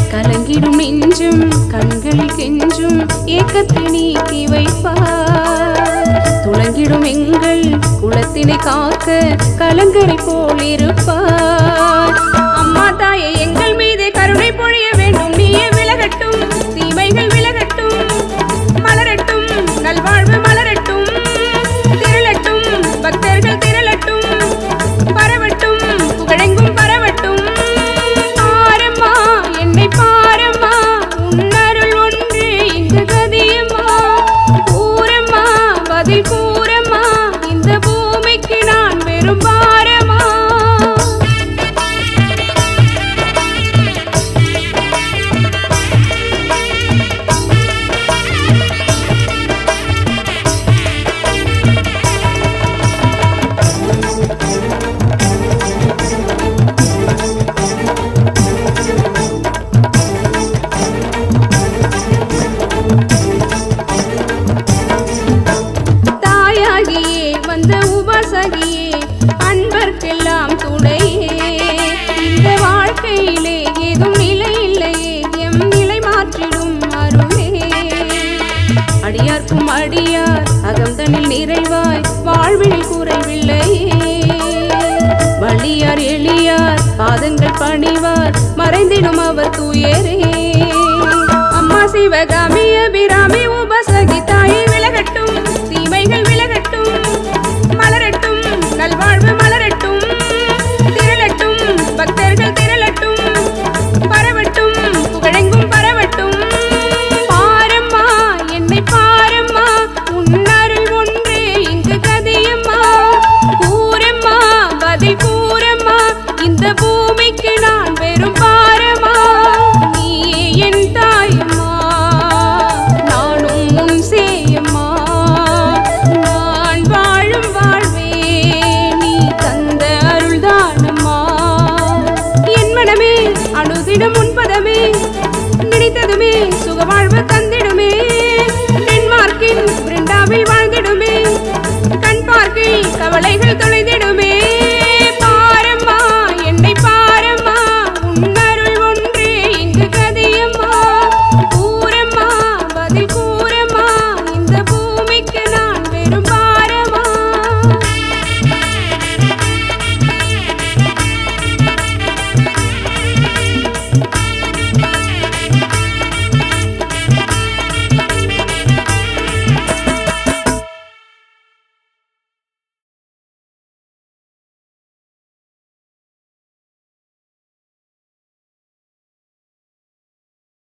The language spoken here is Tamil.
கலங்கிடும் நெஞ்சும் கண்களில் கெஞ்சும் ஏக்கத்தை நீக்கி வைப்பார் துளங்கிடும் எங்கள் குலத்தினை காக்க கலங்கரை போல் இருப்பார் அம்மா தாயே எங்கள் மீது கருணை பொழிய வேண்டும் நீயே விலகட்டும் தீமைகள் விலகட்டும் மலரட்டும் நல்வாழ்வு மலரட்டும் திரளட்டும் பக்தர்கள் திரளட்டும் பரவட்டும் புகழெங்கும் பரவட்டும் பாரம்மா என்னை பாரம்மா உன்னருள் ஒன்று இங்கு கதியம்மா கூறம்மா பதில் கூறம்மா இந்த பூமிக்கு நான் வெறும் பாரமா தாயாகியே வந்த உபாசகியே அன்பர்க்கெல்லாம் துணையே இந்த வாழ்க்கையிலே ஏதும் நிலை இல்லையே எம் நிலை மாற்றிடும் அருளே அடியார்க்கும் அடியார் அகம்தனில் நிறைவாய் வாழ்வில் குறைவில்லையே வழியார் எளியார் பாதங்கள் பணிவார் மறைந்திடும் அவர் தூயரே அம்மா சிவகாமி அபிராமி உபசகி தாயை விலகட்டும் தீமைகள் விலகட்டும் மலரட்டும் நல்வாழ்வு மலரட்டும் திரளட்டும் பக்தர்கள் திரளட்டும் பரவட்டும் புகழெங்கும் பரவட்டும் பாரம்மா என்னை பாரம்மா உன்னருள் ஒன்றே இங்கு கதியம்மா கூறம்மா பதில் கூறம்மா இந்த பூமிக்கு நான் வெறும் பாரமா நீயே என் தாயம்மா நானும் உன் சேயம்மா நான் வாழும் வாழ்வே நீ தந்த அருள்தானம்மா என் மனமே அணுதினம் உன்பதமே நினைத்ததுமே சுகவாழ்வு தந்திடுமே டென்மார்க்கின் பிருண்டாவில் வாழ்ந்திடுமே கண் பார்க்கில் கவலைகள் தொலைந்து